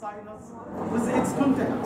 sinus with its content.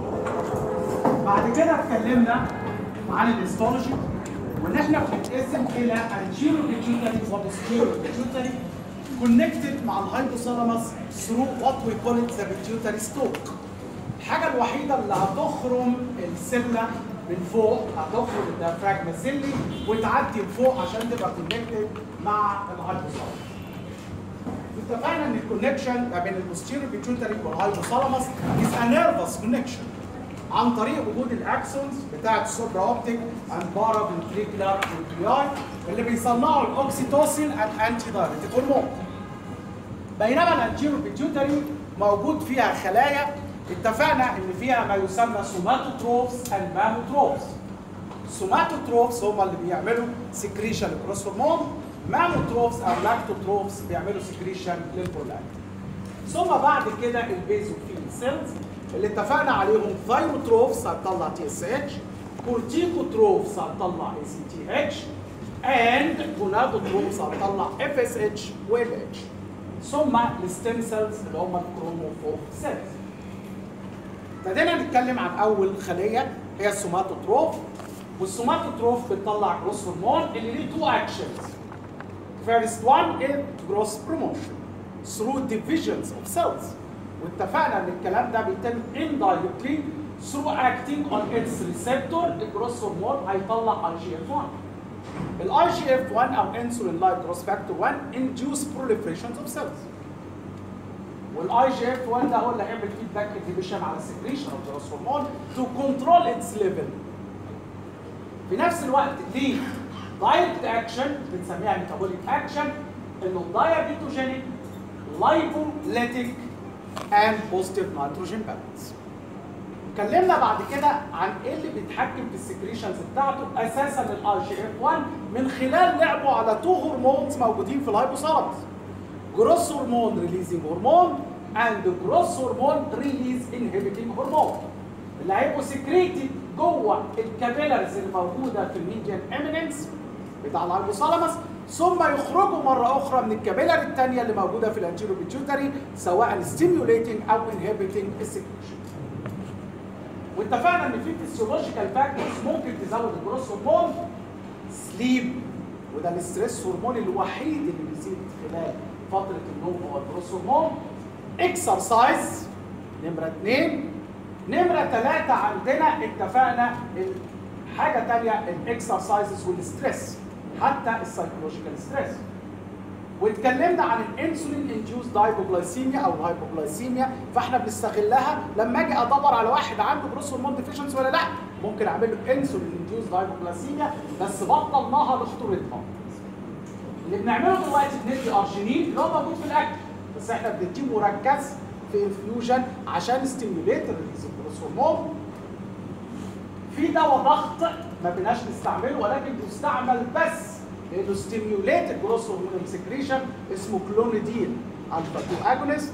بعد كده اتكلمنا عن الهيستولوجي وان احنا بنتقسم الى anterior pituitary و posterior pituitary connected مع الهايبوثالاموس through what we call it the pituitary stalk. الحاجة الوحيدة اللي هتخرم السلة من فوق هتخرم الديافراجما سيلي وتعدي لفوق عشان تبقى كونكتد مع الهايبوثالاموس. اتفقنا ان الكونكشن ما بين البوستيريور بيتيوتري والهايبوثالاموس از ا نيرفس كونكشن عن طريق وجود الاكسونز بتاعه السوبرا اوبتيك اند بارا فنتريكولار نيوكلياي اللي بيصنعوا الاوكسيتوسين اند انتي دايريتيك هرمون بينما الانتيريور بيتيوتري موجود فيها خلايا اتفقنا ان فيها ما يسمى سوماتوتروفز اند ماموتروفز السوماتوتروفز هم اللي بيعملوا سكريشن للجروس هرمون ماموتروفز او لاكتوتروفز بيعملوا سكريشن للبرولاكتين ثم بعد كده البيزوفيل سيلز اللي اتفقنا عليهم ثايروتروفز هتطلع تي اس اتش كورتيكوتروفز هتطلع اي سي تي اتش اند جونادوتروفز هتطلع اف اس اتش وال اتش ثم الستيم سيلز اللي هم الكروموفور سيلز ابتدينا نتكلم عن اول خليه هي السوماتوتروف والسوماتوتروف بتطلع جروس هرمون اللي ليه تو اكشنز First one is growth promotion through divisions of cells. واتفقنا ان الكلام ده بيتم indirectly through acting on its receptor الجروس هرمون هيطلع اي جي اف 1. الاي جي اف 1 او انسولين لايك جروس فاكتور 1 induce proliferations of cells. والاي جي اف 1 ده هو اللي هيعمل فيدباك انهبيشن على السكريشن اوف جروس هرمون to control its level. في نفس الوقت ليه دايركت اكشن بنسميها ميتابوليك اكشن انه دايابيتوجينيك لايبوليتيك اند بوزيتيف نيتروجين بالانس. اتكلمنا بعد كده عن ايه اللي بيتحكم في السكريشنز بتاعته اساسا الاي جي اف 1 من خلال لعبه على تو هرمونز موجودين في الهايبوثالاموس. جروس هرمون ريليزنج هرمون اند جروس هرمون ريليز انهبيتنج هرمون. اللي هيبقوا سكريتد جوه الكابيلرز اللي موجوده في الميديان اميننس بتاع الهايبوثالاموس ثم يخرجوا مره اخرى من الكابيلر الثانيه اللي موجوده في الانتيريو بيتيوتري سواء ستيميوليتنج او انهبيتنج السكريشن. واتفقنا ان في فيسيولوجيكال فاكتورز ممكن تزود الجروس هرمون سليب وده الاستريس هرمون الوحيد اللي بيزيد خلال فتره النوم هو الجروس هرمون اكسرسايز نمره اثنين نمرة ثلاثة عندنا اتفقنا حاجة تانية الاكسرسايزز والستريس حتى السايكولوجيكال ستريس واتكلمنا عن الانسولين انديوز دايبوجلايسيميا او الهايبوجلايسيميا فاحنا بنستغلها لما اجي ادور على واحد عنده جروس هرمون ديفيشنس ولا لا ممكن اعمل له انسولين انديوز دايبوجلايسيميا بس بطلناها لخطورتها اللي بنعمله دلوقتي بندي ارجينين اللي هو موجود في الاكل بس احنا بنديه مركز في انفيوجن عشان ستيميوليت الريليز الجروس هرمون في دواء ضغط ما بناش نستعمله ولكن بيستعمل بس لانه ستيميوليت الجروس هرمون سكريشن اسمه كلونيدين الفا 2 اجونست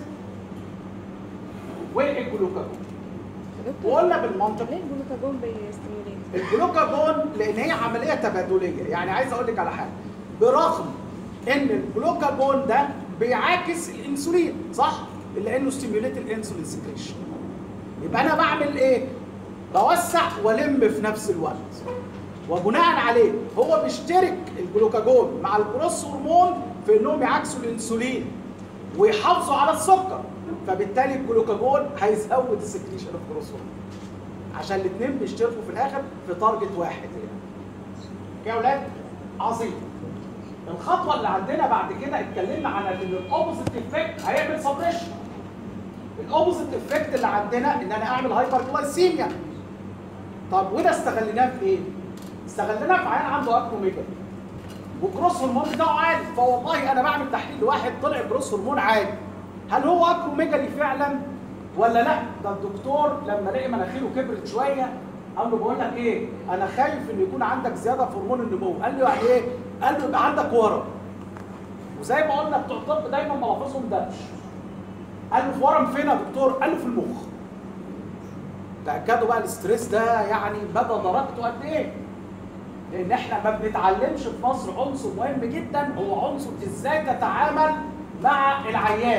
والجلوكاجون وقلنا بالمنطق ليه الجلوكاجون بيستيموليت؟ الجلوكاجون لان هي عمليه تبادليه يعني عايز اقول لك على حاجه برغم ان الجلوكاجون ده بيعاكس الانسولين صح لانه ستيميوليت الانسولين سكريشن يبقى انا بعمل ايه بوسع والم في نفس الوقت وبناء عليه هو بيشترك الجلوكاجون مع الجروس هرمون في انهم يعكسوا الانسولين ويحافظوا على السكر فبالتالي الجلوكاجون هيزود السكريشن اوف جروس هرمون عشان الاثنين بيشتركوا في الاخر في تارجت واحد يعني يا اولاد عظيم الخطوه اللي عندنا بعد كده اتكلمنا عن ان الاوبوزيت افكت هيعمل سبريشن الاوبوزيت افكت اللي عندنا ان انا اعمل هايبر جلايسيميا طب وده استغليناه في ايه؟ استغليناه في عيان عنده اكروميجا وجروس هرمون بتاعه عالي فوالله انا بعمل تحليل لواحد طلع جروس هرمون عالي هل هو اكروميجالي فعلا ولا لا؟ ده الدكتور لما لقي مناخيره كبرت شويه قال له بقول لك ايه؟ انا خايف ان يكون عندك زياده في هرمون النمو، قال له يعني ايه؟ قال له يبقى عندك ورم. وزي ما قلنا بتوع الطب دايما ملافظهم دبش. قال له في ورم فين يا دكتور؟ قال له في المخ. تاكدوا بقى الاستريس ده يعني مدى درجته قد ايه؟ لان احنا ما بنتعلمش في مصر عنصر مهم جدا هو عنصر ازاي تتعامل مع العيان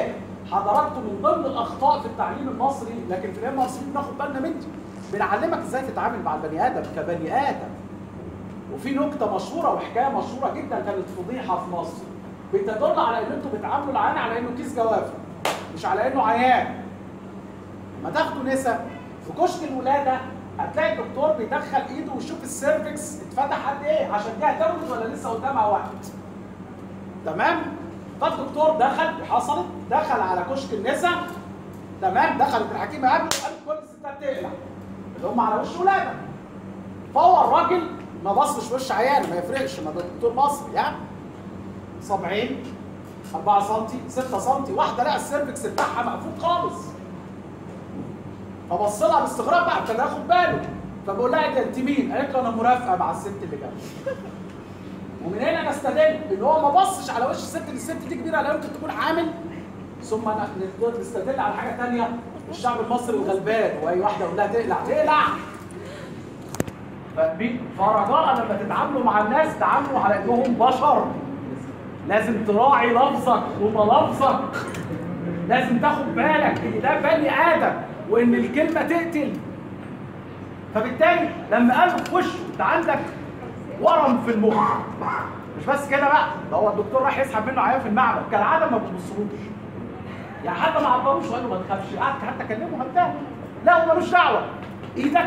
حضراتكم من ضمن الاخطاء في التعليم المصري لكن في الام ار سي بناخد بالنا منه بنعلمك ازاي تتعامل مع البني ادم كبني ادم وفي نكته مشهوره وحكايه مشهوره جدا كانت فضيحه في مصر بتدل على ان انتوا بتعاملوا العيان على انه كيس جوافه مش على انه عيان ما تاخدوا نسا في كشك الولاده هتلاقي الدكتور بيدخل ايده ويشوف السيرفكس اتفتح قد ايه عشان دي هتولد ولا لسه قدامها وقت تمام فالدكتور دخل حصلت دخل على كشك النسا تمام دخلت الحكيمه قبل قال كل الستات تقلع اللي هم على وش ولاده فهو الراجل ما بصش وش عيان ما يفرقش ما ده دكتور مصري يعني 70 4 سم 6 سم واحده لقى السيرفكس بتاعها مقفول خالص فبص لها باستغراب بقى كان ياخد باله فبقول لها ده انت مين؟ قالت له انا مرافقه مع الست اللي جنبي ومن هنا نستدل ان هو ما بصش على وش الست اللي الست دي كبيره لا يمكن تكون حامل ثم نقدر نستدل على حاجه ثانيه الشعب المصري الغلبان واي واحده يقول لها تقلع تقلع فاهمين؟ فرجاء لما تتعاملوا مع الناس تعاملوا على انهم بشر لازم تراعي لفظك وملفظك لازم تاخد بالك ان ده بني ادم وان الكلمه تقتل فبالتالي لما قالوا في وشه انت عندك ورم في المخ مش بس كده بقى ده هو الدكتور راح يسحب منه عيان في المعمل كالعاده ما بتبصلوش يعني حتى ما عبروش وقال له ما تخافش قعدت حتى كلمه هبداه لا هو ملوش دعوه ايدك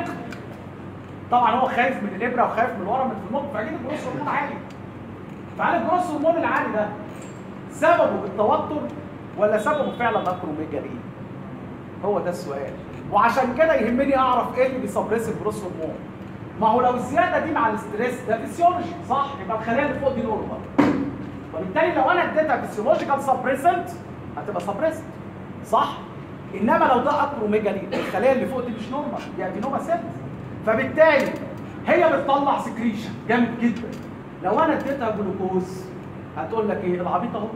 طبعا هو خايف من الابره وخايف من الورم اللي في المخ فاكيد الجروس هرمون عالي فهل الجروس هرمون العالي ده سببه التوتر ولا سببه فعلا اكروميجالي هو ده السؤال وعشان كده يهمني اعرف ايه اللي بيسبريس الجروس هرمون ما هو لو الزياده دي مع الاستريس ده فيسيولوجي صح يبقى الخلايا اللي فوق دي نورمال وبالتالي لو انا اديتها فيسيولوجيكال سبريسنت هتبقى سبريسنت صح انما لو ده اكروميجالي الخلايا اللي فوق دي مش نورمال دي ادينوما سيلز فبالتالي هي بتطلع سكريشن جامد جدا لو انا اديتها جلوكوز هتقول لك ايه العبيط اهو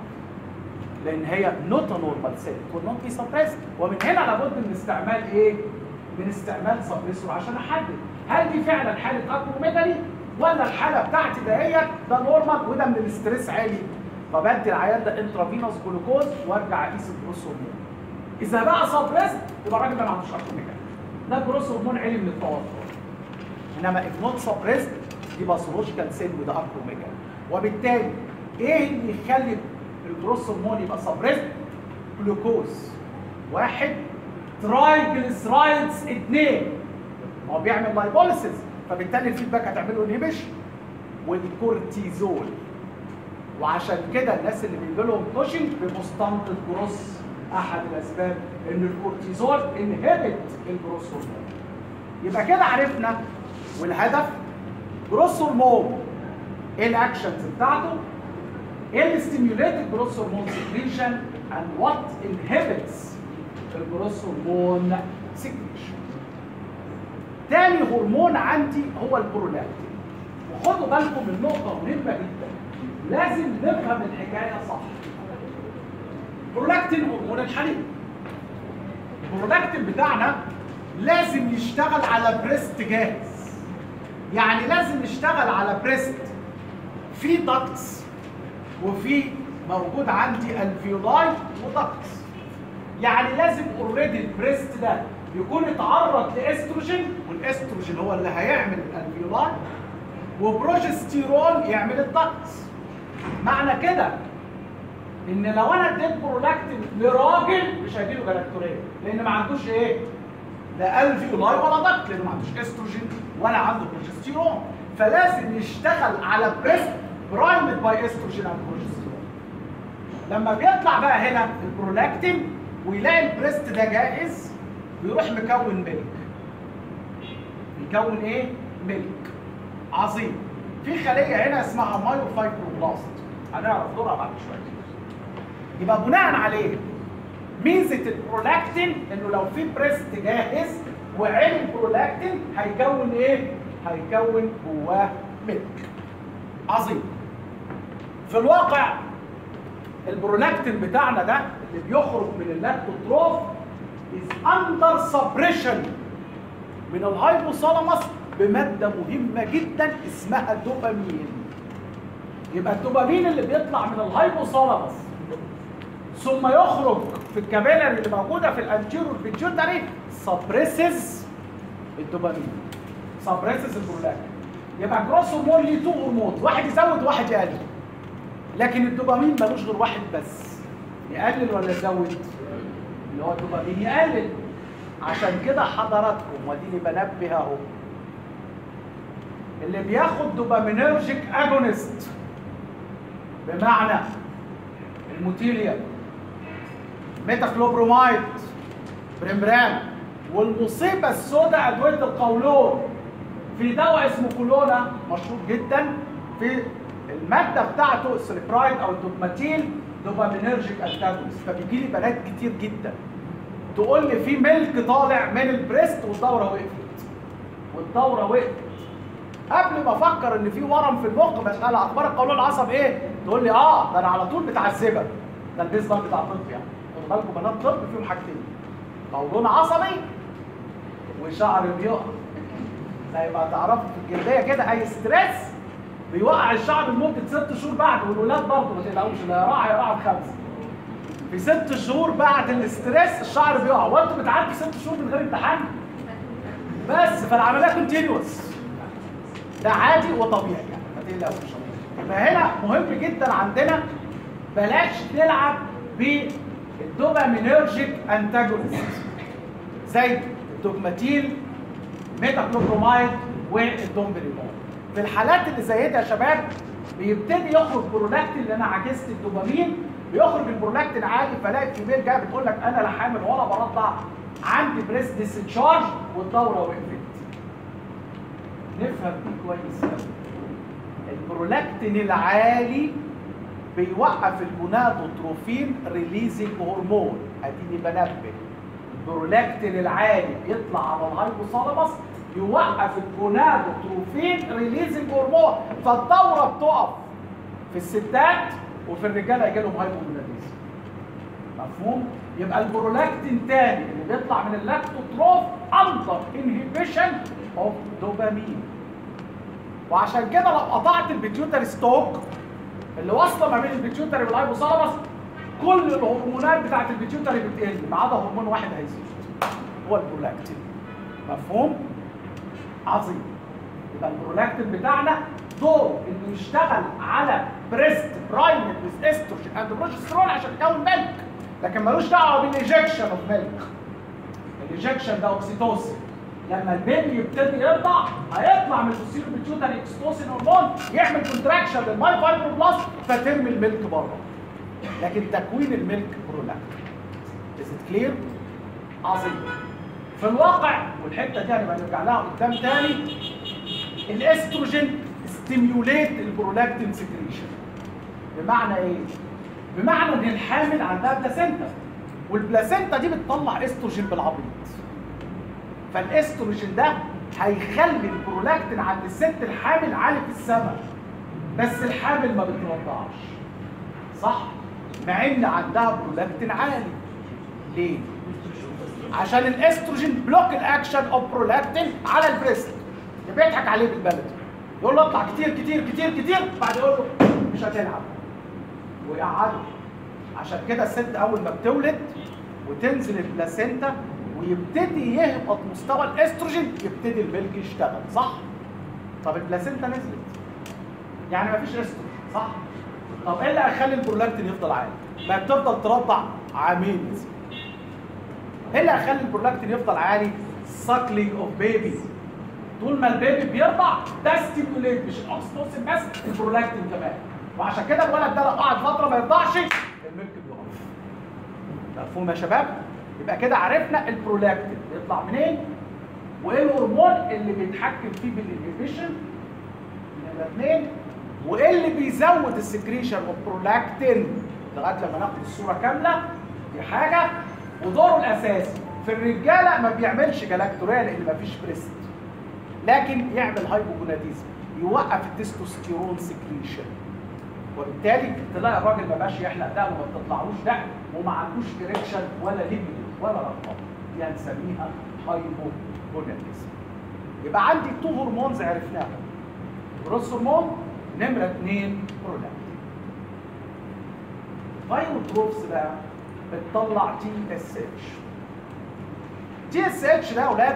لان هي نوت نورمال سيل والنوت بي سبريس ومن هنا لابد من استعمال ايه؟ من استعمال سبريسور عشان احدد هل دي فعلا حاله اكروميجالي ولا الحاله بتاعتي دهيت ده نورمال وده من الاستريس عالي فبدي العيان ده انترافينوس جلوكوز وارجع اقيس الجروس هرمون اذا بقى سبريس يبقى الراجل ده ما عندوش اكروميجالي ده الجروس هرمون عالي من التوتر انما if not suppressed دي باثولوجيكال سيل وده اكروميجالي وبالتالي ايه اللي يخلي الجروس هرمون يبقى سبريسد جلوكوز واحد ترايجليسرايدز اثنين هو بيعمل لايبوليسيس فبالتالي الفيدباك هتعمله انهبيشن والكورتيزول وعشان كده الناس اللي بيجي لهم كوشنج بمستنقذ جروس احد الاسباب ان الكورتيزول انهبت الجروس هرمون يبقى كده عرفنا والهدف جروس هرمون ايه الاكشنز بتاعته ايه اللي ستيميوليت جروس هرمون سكريشن اند وات انهبيتس الجروس هرمون سكريشن تاني هرمون عندي هو البرولاكتين وخدوا بالكم من نقطة مهمة جدا لازم نفهم الحكاية صح برولاكتين هرمون الحليب البرولاكتين بتاعنا لازم يشتغل على بريست جاهز يعني لازم يشتغل على بريست في دكتس وفي موجود عندي الفيولاي ودكتس يعني لازم اوريدي البريست ده يكون اتعرض لاستروجين والاستروجين هو اللي هيعمل الفيولاي وبروجستيرون يعمل الدكتس معنى كده ان لو انا اديت برولاكتين لراجل مش هيجيله جلاكتوريه لان ما عندوش ايه لا الفيولاي ولا دكت لانه ما عندوش استروجين ولا عنده بروجستيرون فلازم يشتغل على بريست برايمد باي استروجين اند بروجستيرون لما بيطلع بقى هنا البرولاكتين ويلاقي البريست ده جاهز بيروح مكون ملك بيكون ايه ملك عظيم في خليه هنا اسمها مايوفايبروبلاست هنعرف دورها بعد شويه يبقى بناء عليه ميزه البرولاكتين انه لو في بريست جاهز وعين البرولاكتين هيكون ايه؟ هيكون جواه ملك. عظيم. في الواقع البرولاكتين بتاعنا ده اللي بيخرج من اللاكتوتروف is under suppression من الهايبوثالاموس بماده مهمه جدا اسمها الدوبامين. يبقى الدوبامين اللي بيطلع من الهايبوثالاموس ثم يخرج في الكابيلاري اللي موجوده في الانتيرور بيتيوتري سبريسز الدوبامين سبريسز البرولاكتين يبقى جروس هرمون ليه تو هرمون واحد يزود وواحد يقلل لكن الدوبامين ملوش غير واحد بس يقلل ولا يزود اللي هو الدوبامين يقلل عشان كده حضراتكم وديني بنبه اهو اللي بياخد دوبامينرجيك اجونست بمعنى الموتيليا ميتاكلوبرومايد بريمبران والمصيبه السوداء ادويه القولون في دواء اسمه كولونا مشهور جدا في الماده بتاعته السليبرايد او الدوبماتيل دوبامينرجيك انتاجونست فبيجي لي بنات كتير جدا تقول لي في ملك طالع من البريست والدوره وقفت والدوره وقفت قبل ما افكر ان في ورم في المخ مساله اخبار القولون العصب ايه تقول لي اه ده انا على طول متعذبه ده البيز بتاع الطب يعني خدوا بالكم بنات طب فيهم حاجتين قولون عصبي وشعر بيقع زي ما تعرفوا في الجلديه كده اي ستريس بيوقع الشعر لمده ست شهور بعد والولاد برضه ما تقلقوش اللي هيقع هيقع بخمسه في ست شهور بعد الاستريس الشعر بيقع وانتوا بتعدوا ست شهور من غير امتحان بس فالعمليه كونتينوس ده عادي وطبيعي يعني ما تقلقوش يبقى هنا مهم جدا عندنا بلاش نلعب بالدوبامينرجيك انتاجونست زي الدوجماتيل ميتاكلوبرومايد والدومبريمون في الحالات اللي زي دي يا شباب بيبتدي يخرج برولاكتين اللي انا عجزت الدوبامين بيخرج البرولاكتين عالي فلاقي الكبير جاي بتقول لك انا لا حامل ولا برضع عندي بريست ديسشارج والدوره وقفت نفهم دي كويس قوي البرولاكتين العالي بيوقف الجونادوتروفين ريليزنج هرمون اديني بنبه البرولاكتين العالي بيطلع على الهايبوثالاموس يوقف الجونادوتروفين ريليزنج هرمون فالدوره بتقف في الستات وفي الرجاله يجي لهم هايبوجوناديزم مفهوم يبقى البرولاكتين تاني اللي بيطلع من اللاكتوتروف اندر انهبيشن اوف دوبامين وعشان كده لو قطعت البيتيوتري ستوك اللي واصله ما بين البيتيوتري والهايبوثالاموس كل الهرمونات بتاعت البيتيوتري بتقل ما عدا هرمون واحد هيزيد هو البرولاكتين مفهوم عظيم يبقى البرولاكتين بتاعنا دور انه يشتغل على بريست برايمر ويز استروجين اند بروجسترون عشان يكون ملك لكن ملوش دعوه بالايجكشن اوف ميلك الايجكشن ده اوكسيتوسين لما البيبي يبتدي يرضع هيطلع من البوستيريو بيتيوتري اكستوسين هرمون يعمل كونتراكشن للماي فايبروبلاست فترمي الميلك بره لكن تكوين الميلك برولاكتين از ات كلير عظيم في الواقع والحته دي هنبقى نرجع لها قدام تاني الاستروجين ستيميوليت البرولاكتين سكريشن بمعنى ايه؟ بمعنى ان الحامل عندها بلاسينتا والبلاسينتا دي بتطلع استروجين بالعبيط فالاستروجين ده هيخلي البرولاكتين عند الست الحامل عالي في السماء بس الحامل ما بترضعش صح؟ مع ان عندها برولاكتين عالي ليه؟ عشان الاستروجين بلوك الاكشن اوف برولاكتين على البريست اللي بيضحك عليه بالبلد يقول له اطلع كتير كتير كتير كتير بعد يقول له مش هتلعب ويقعده عشان كده الست اول ما بتولد وتنزل البلاسينتا ويبتدي يهبط مستوى الاستروجين يبتدي الملك يشتغل صح؟ طب البلاسينتا نزلت يعني مفيش استروجين صح؟ طب ايه اللي هيخلي البرولاكتين يفضل عالي؟ ما هي بتفضل ترضع عامين ايه اللي هيخلي البرولاكتين يفضل عالي؟ ساكلينج اوف بيبي طول ما البيبي بيرضع ده ستيموليت مش الاكسيتوسين بس البرولاكتين كمان وعشان كده الولد ده لو قعد فتره ما يرضعش الملك بيقف مفهوم يا شباب؟ يبقى كده عرفنا البرولاكتين بيطلع منين وايه الهرمون اللي بيتحكم فيه بالانهبيشن نمره اثنين وايه اللي بيزود السكريشن اوف برولاكتين لغايه لما ناخد الصوره كامله دي حاجه ودوره الاساسي في الرجاله ما بيعملش جلاكتوريا لان ما فيش بريست لكن يعمل هايبوجوناديزم يوقف التستوستيرون سكريشن وبالتالي تلاقي الراجل ما بقاش يحلق دقنه وما بتطلعوش دقن وما عندوش اريكشن ولا ليبيدو ولا رغبه دي هنسميها هايبوجوناديزم يبقى عندي تو هرمونز عرفناهم جروس هرمون نمره اثنين برولاكتين فايروتروبس بقى بتطلع تي اس اتش تي اس اتش ده يا اولاد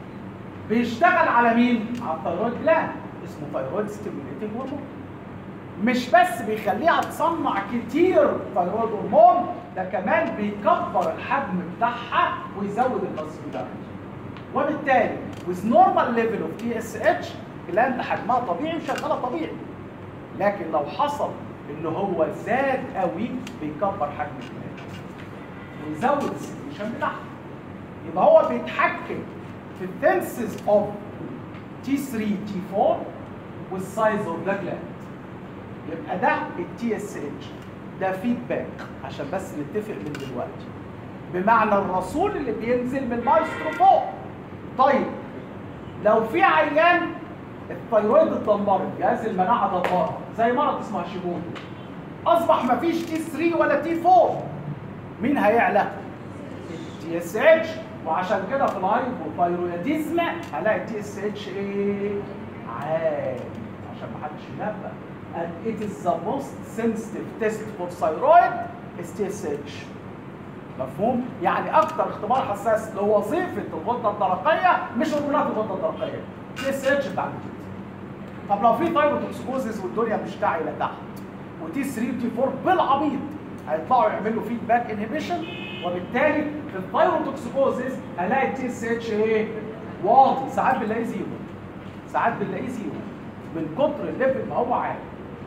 بيشتغل على مين؟ على الثيرويد جلاند اسمه ثيرويد ستيميوليتنج هرمون مش بس بيخليها تصنع كتير ثيرويد هرمون ده كمان بيكبر الحجم بتاعها ويزود الفاسكولاريتي وبالتالي with normal level of TSH الجلاند حجمها طبيعي وشغاله طبيعي لكن لو حصل ان هو زاد قوي بيكبر حجم الجلاند ويزود السكريشن بتاعها يبقى هو بيتحكم في الثنسز اوف تي 3 تي 4 والسايز اوف ذا جلاند يبقى ده التي اس اتش ده فيدباك عشان بس نتفق من دلوقتي بمعنى الرسول اللي بينزل من المايسترو فوق طيب لو في عيان الثيرويد اتدمرت جهاز المناعه ده طار زي مرض اسمه هاشيموتو اصبح مفيش تي 3 ولا تي 4 مين هيعلى؟ التي اس اتش وعشان كده في الهايبوثايرويديزم هلاقي التي اس اتش ايه؟ عالي عشان محدش ينبه and it is the most sensitive test for thyroid is TSH مفهوم؟ يعني أكتر اختبار حساس لوظيفة الغدة الدرقية مش هرمونات الغدة الدرقية TSH بتاع الجلد طب لو في ثايروتوكسيكوزيس والدنيا مشتعلة تحت وتي 3 وتي 4 بالعبيط هيطلعوا يعملوا فيدباك انهبيشن وبالتالي في الثايروتوكسيكوزيس هلاقي التي اس اتش ايه؟ واطي ساعات بنلاقيه زيرو ساعات بنلاقيه زيرو من كتر الليفل ما هو عالي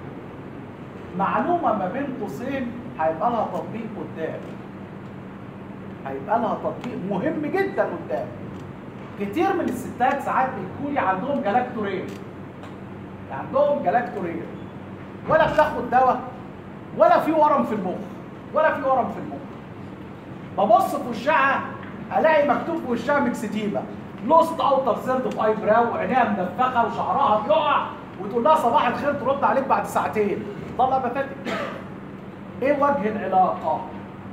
معلومه ما بين قوسين هيبقى لها تطبيق قدام هيبقى لها تطبيق مهم جدا قدام كتير من الستات ساعات بيكون عندهم جلاكتورين عندهم جلاكتورين ولا بتاخد دواء ولا في ورم في المخ ولا في ورم في المخ ببص في وشها الاقي مكتوب في وشها مكسديما لوست اوتر سيرد اوف اي براو وعينيها منفخه وشعرها بيقع وتقول لها صباح الخير ترد عليك بعد ساعتين طلع بتاتك ايه وجه العلاقه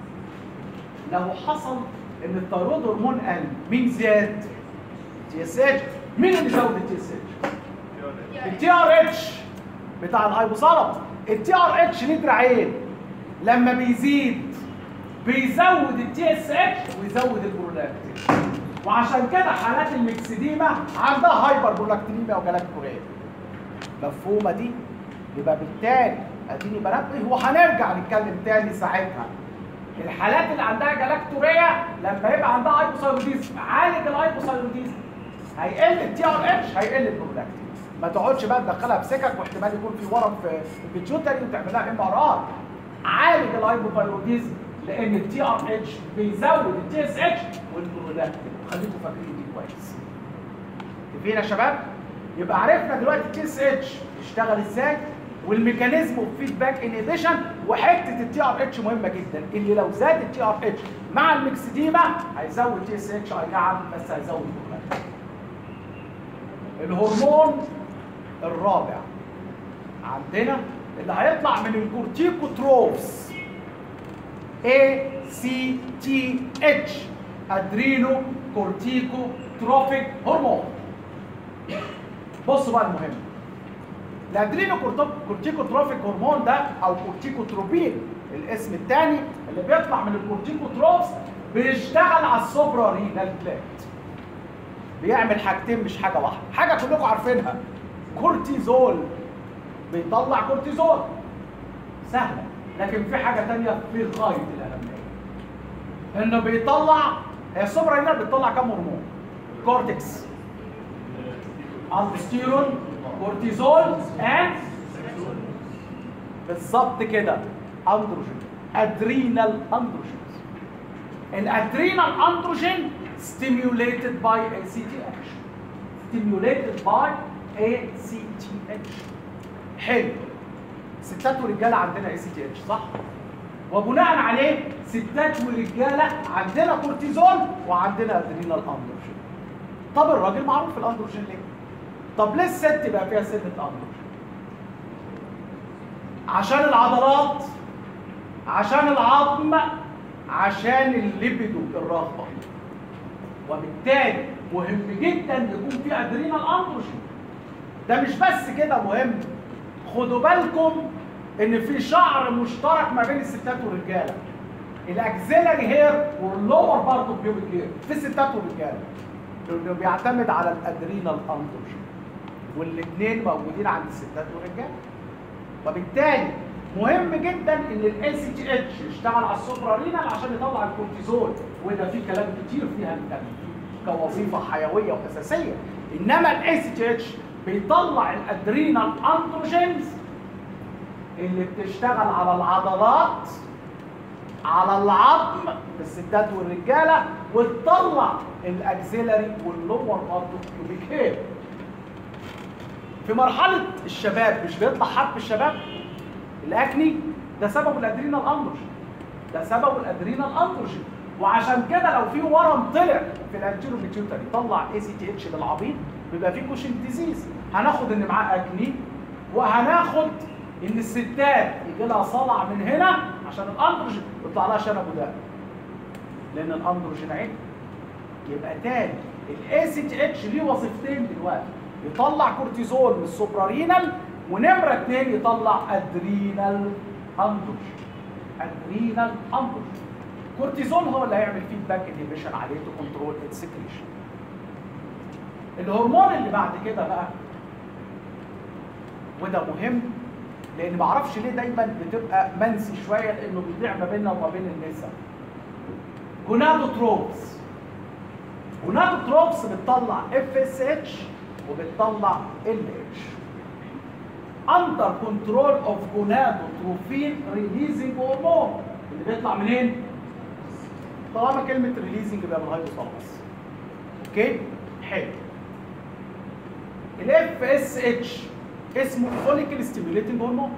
لو حصل ان الثيرويد هرمون قل مين زاد تي اس اتش مين اللي زود التي اس اتش التي ار اتش بتاع الهايبوثالاموس التي ار اتش ليه دراعين لما بيزيد بيزود التي اس اتش ويزود البرولاكتين وعشان كده حالات المكسديما عندها هايبر برولاكتينيميا وجلاكتوريا مفهومه دي يبقى بالتالي اديني بنبه وهنرجع نتكلم تاني ساعتها الحالات اللي عندها جلاكتوريا لما يبقى عندها هايبوثايروديزم عالج الهايبوثايروديزم هيقل التي ار اتش هيقل البرولاكتين ما تقعدش بقى تدخلها في سكك واحتمال يكون في ورم في البيتيوتري وتعملها ام ار ار عالج الهايبوثايروديزم لان التي ار اتش بيزود التي اس اتش والبرولاكتين خليكم فاكرين دي كويس متفقين يا شباب يبقى عرفنا دلوقتي التي اس اتش بيشتغل ازاي والميكانيزم اوف فيدباك انهبيشن وحته التي ار اتش مهمه جدا اللي لو زاد التي ار اتش مع المكسديما هيزود تي اس اتش اي نعم بس هيزود البرولاكتين الهرمون الرابع عندنا اللي هيطلع من الكورتيكوتروفز A C T H ادرينو كورتيكو تروفيك هرمون بصوا بقى المهم الادرينو كورتيكو تروفيك هرمون ده او كورتيكوتروبين الاسم الثاني اللي بيطلع من الكورتيكوتروفز بيشتغل على السوبرا رينال جلاند بيعمل حاجتين مش حاجه واحده حاجه كلكم عارفينها كورتيزول بيطلع كورتيزول سهله لكن في حاجه تانية في غايه الاهميه انه بيطلع هي السوبرا رينال بتطلع كام هرمون كورتكس الستيرون كورتيزول اند بالظبط كده اندروجين ادرينال اندروجين الادرينال اندروجين stimulated by ACTH stimulated by ACTH حلو ستات ورجاله عندنا ACTH صح وبناء عليه ستات ورجاله عندنا كورتيزون وعندنا ادرينال اندروجين طب الراجل معروف في الاندروجين ليه طب ليه الست بقى فيها سنه اندروجين عشان العضلات عشان العظم عشان الليبيدو الرغبه وبالتالي مهم جدا يكون في ادرينال اندروجين ده مش بس كده مهم خدوا بالكم ان في شعر مشترك ما بين الستات والرجاله الاكسلري هير واللور بارت اوف بيوبيك هير في الستات والرجاله لانه بيعتمد على الادرينال اندروجين والاثنين موجودين عند الستات والرجاله وبالتالي مهم جدا ان الاي سي تي اتش يشتغل على السوبرارينال عشان يطلع الكورتيزول وده في كلام كتير فيها كوظيفه حيويه واساسيه انما الاي سي تي اتش بيطلع الادرينال اندروجينز اللي بتشتغل على العضلات على العظم في الستات والرجاله وتطلع الاكسلري واللور بارت كيوبيك هير في مرحله الشباب مش بيطلع حرف الشباب الاكني ده سببه الادرينال اندروجين ده سببه الادرينال اندروجين وعشان كده لو في ورم طلع في الانتيرو بيتيوتري طلع اي سي تي اتش للعبيط بيبقى في كوشن ديزيز هناخد ان معاه اكني وهناخد ان الستات يجي لها صلع من هنا عشان الاندروجين يطلع لها شنب وده لان الاندروجين عيب يبقى تاني الاي سي تي اتش ليه وظيفتين دلوقتي يطلع كورتيزول من السوبرارينال ونمره اثنين يطلع ادرينال اندروجين ادرينال اندروجين كورتيزول هو اللي هيعمل فيدباك انهبيشن عليه تو كنترول اتس سكريشن الهرمون اللي بعد كده بقى وده مهم لان ما اعرفش ليه دايما بتبقى منسي شويه لانه بيضيع ما بيننا وما بين النساء جونادوتروبس جونادوتروبس بتطلع اف اس اتش وبتطلع ال اتش اندر كنترول اوف جونادوتروفين ريليزنج هرمون اللي بيطلع منين؟ طالما كلمه ريليزنج يبقى من الهايبوثالاموس اوكي حلو الاف اس اتش اسمه فوليكل ستيميوليتنج هرمون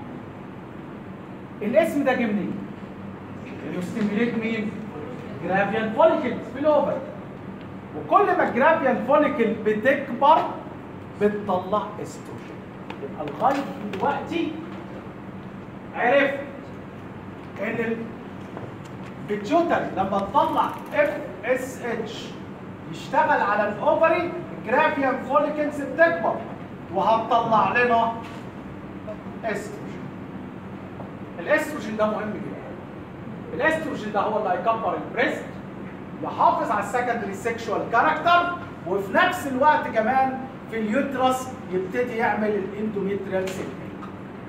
الاسم ده جه منين؟ يستيميليت مين؟ جرافيان فوليكلز في الاوفر وكل ما الجرافيان فوليكل بتكبر بتطلع استروجين يبقى لغايه دلوقتي عرفت ان البيتيوتري لما تطلع اف اس اتش يشتغل على الاوفري الجرافيان فوليكلز بتكبر وهتطلع لنا استروجين الاستروجين ده مهم جدا الاستروجين ده هو اللي هيكبر البريست يحافظ على السكندري سيكشوال كاركتر وفي نفس الوقت كمان في اليوترس يبتدي يعمل الاندوميتريال سيكنينج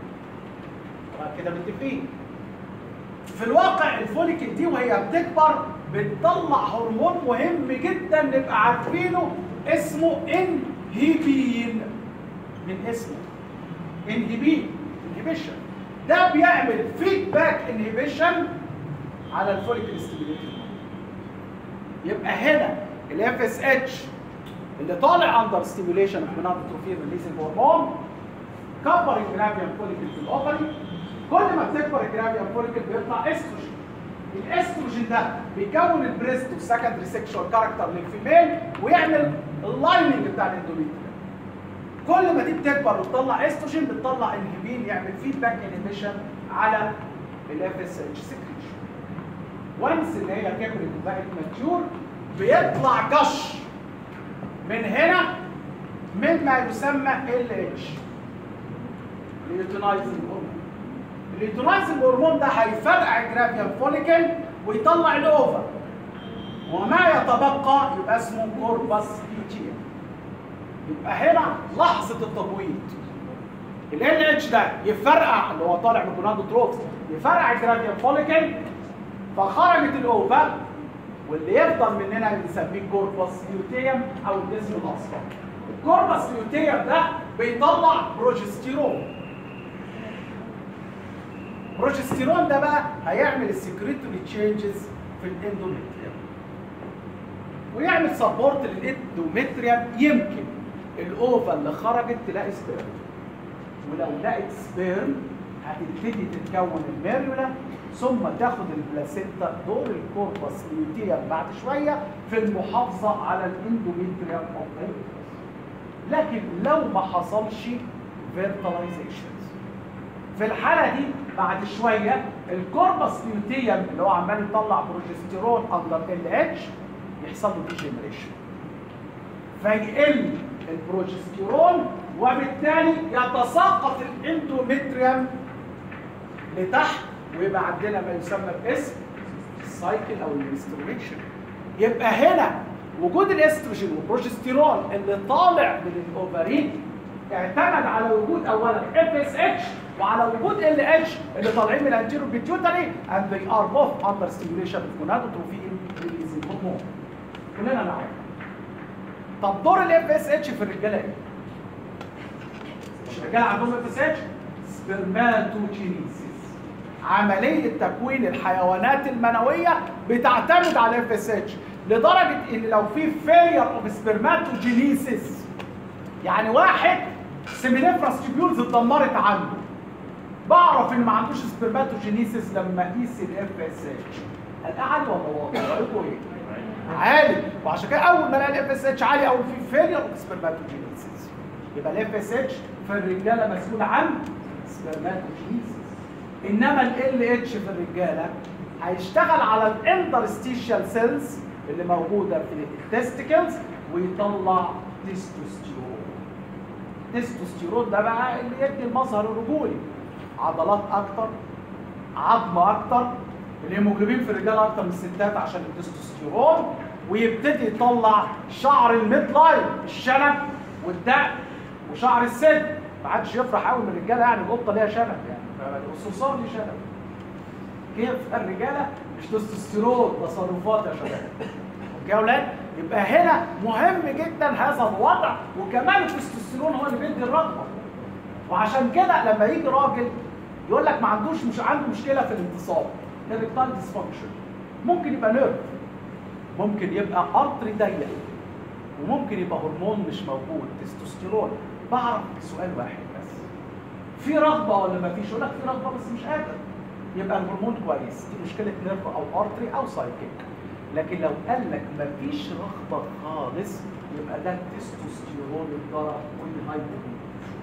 كده متفقين في الواقع الفوليكل دي وهي بتكبر بتطلع هرمون مهم جدا نبقى عارفينه اسمه انهيبين من اسمه انهبين انهبيشن ده بيعمل فيدباك انهبيشن على الفوليكل ستيميوليتنج يبقى هنا الاف اس اتش اللي طالع اندر ستيميوليشن اوف جونادوتروفين ريليزنج هرمون كبر الجرافيان فوليكل في الاوفري كل ما بتكبر الجرافيان فوليكل بيطلع استروجين الاستروجين ده بيكون البريست والسكندري سيكشوال كاركتر للفيميل ويعمل اللايننج بتاع الاندوميتريوم كل ما دي بتكبر وتطلع استروجين بتطلع انهبين يعمل فيدباك انهبيشن على الاف اس اتش سكريشن وانس ان هي كبرت وبقت ماتيور بيطلع جش من هنا مما يسمى ال اتش اليوتينايزنج هرمون اليوتينايزنج هرمون ده هيفرقع الجرافيان فوليكل ويطلع الاوفر وما يتبقى يبقى اسمه كوربس ليوتيوم يبقى هنا لحظه التبويض ال اتش ده يفرقع اللي هو طالع من جونادوتروفز يفرقع الجرافيان فوليكل فخرجت الاوفر واللي يفضل مننا بنسميه كوربس ليوتيوم او الجسم الاصفر الكوربس ليوتيوم ده بيطلع بروجستيرون بروجستيرون ده بقى هيعمل السكريتوري تشينجز في الاندوميتريوم ويعمل سبورت للاندوميتريوم يمكن الاوفا اللي خرجت تلاقي سبيرم ولو لقت سبيرم هتبتدي تتكون الميريولا ثم تاخد البلاسينتا دور الكوربس ليوتيوم بعد شويه في المحافظه على الاندوميتريوم اوف لكن لو ما حصلش فيرتلايزيشنز في الحاله دي بعد شويه الكوربس ليوتيوم اللي هو عمال يطلع بروجستيرون اندر ال اتش يحصل له ديجنريشن فيقل البروجستيرون وبالتالي يتساقط الاندوميتريوم لتحت ويبقى عندنا ما يسمى باسم السايكل او الاستروميشن يبقى هنا وجود الاستروجين والبروجستيرون اللي طالع من الاوفرين اعتمد على وجود اولا اف اس اتش وعلى وجود ال اتش اللي طالعين من الانتيرو بيتيوتري and they are both under stimulation of gonadotrophin releasing hormone كلنا نعرف طب دور الاف اس اتش في الرجاله ايه؟ مش الرجاله عندهم اف اس اتش سبرماتوجينيسيس عمليه تكوين الحيوانات المنويه بتعتمد على الاف اس اتش لدرجه ان لو في فيلير اوف سبرماتوجينيسيس يعني واحد سيمينيفراس تيبيولز اتدمرت عنده بعرف ان ما عندوش سبرماتوجينيسيس لما اقيس الاف اس اتش عالي ولا واطي رايكم ايه عالي وعشان كده اول ما الاقي الاف اس اتش عالي او في فيلير اوف سبرماتوجينيسيس يبقى الاف اس اتش في الرجاله مسؤول عن سبرماتوجينيسيس انما ال اتش في الرجاله هيشتغل على الانترستيشال سيلز اللي موجوده في التستيكلز ويطلع تستوستيرون التستوستيرون ده بقى اللي يدي المظهر الرجولي عضلات اكتر عظم اكتر الهيموجلوبين في الرجال اكتر من الستات عشان التستوستيرون ويبتدي يطلع شعر الميد لاين الشنب والدقن وشعر السن ما حدش يفرح قوي من الرجاله يعني القطه ليها شنب يعني الصرصار ليه شنب كيف الرجاله مش تستوستيرون تصرفات يا شباب اوكي يا اولاد يبقى هنا مهم جدا هذا الوضع وكمان التستوستيرون هو اللي بيدي الرغبه وعشان كده لما يجي راجل يقول لك ما عندوش مش عنده مشكله في الانتصاب erectile ديسفانكشن ممكن يبقى نيرف ممكن يبقى ارتري ضيق وممكن يبقى هرمون مش موجود تستوستيرون بعرف سؤال واحد بس في رغبه ولا ما فيش يقول لك في رغبه بس مش قادر يبقى الهرمون كويس دي مشكله نيرف او ارتري او سايكيك لكن لو قال لك ما فيش رغبه خالص يبقى ده التستوستيرون اتضرب والهايبوتنشن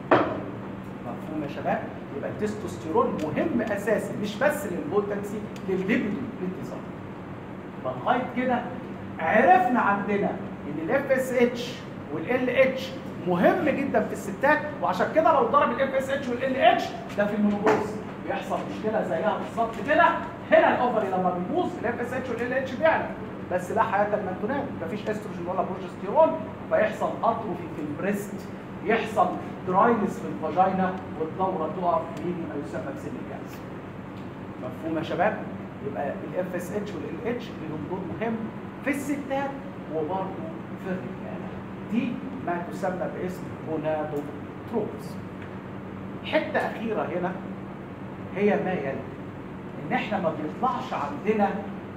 مفهوم يا شباب يبقى التستوستيرون مهم اساسي مش بس للبوتنسي للليبيدو للانتصاب يبقى لغايه كده عرفنا عندنا ان الاف اس اتش والال اتش مهم جدا في الستات وعشان كده لو ضرب الاف اس اتش والال اتش ده في المنوبوز بيحصل مشكله زيها بالظبط كده هنا الاوفري لما بيبوظ الاف اس اتش والال اتش بيعلى بس لا حياه لمن تنام مفيش استروجين ولا بروجستيرون فيحصل اتروفي في البريست يحصل دراينس في الفاجينا والدوره تقف في ما يسمى بسن الجهاز مفهوم يا شباب يبقى الاف اس اتش والال اتش لهم دور مهم في الستات وبرضه في الرجاله دي ما تسمى باسم جونادوتروبس حته اخيره هنا هي ما يلي ان احنا ما بيطلعش عندنا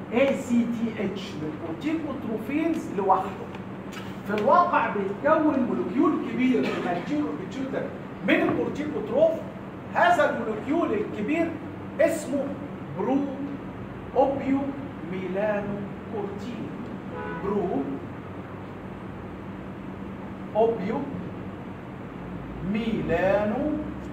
ACTH من البروتين لوحده في الواقع بيتكون مولكيول كبير في الانتيرو بيتيوتر من الكورتيكوتروف هذا المولكيول الكبير اسمه برو اوبيو ميلانو كورتين برو اوبيو ميلانو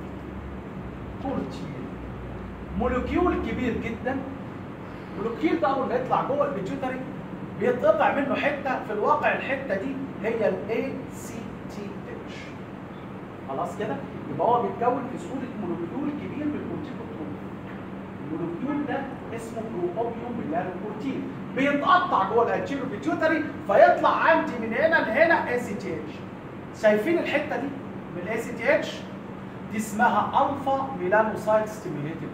كورتين مولكيول كبير جدا المولكيول ده اول ما يطلع جوه البيتيوتري بيتقطع منه حته في الواقع الحته دي هي الاي سي تي اتش خلاص كده يبقى هو بيتكون في صوره مولكيول كبير من الكورتيكوتروب المولكيول ده اسمه بروبيوم ميلانوكورتين بيتقطع جوه الانتيرو بيتيوتري فيطلع عندي من هنا لهنا اي سي تي اتش شايفين الحته دي من الاي سي تي اتش دي اسمها الفا ميلانوسايت ستيميوليتنج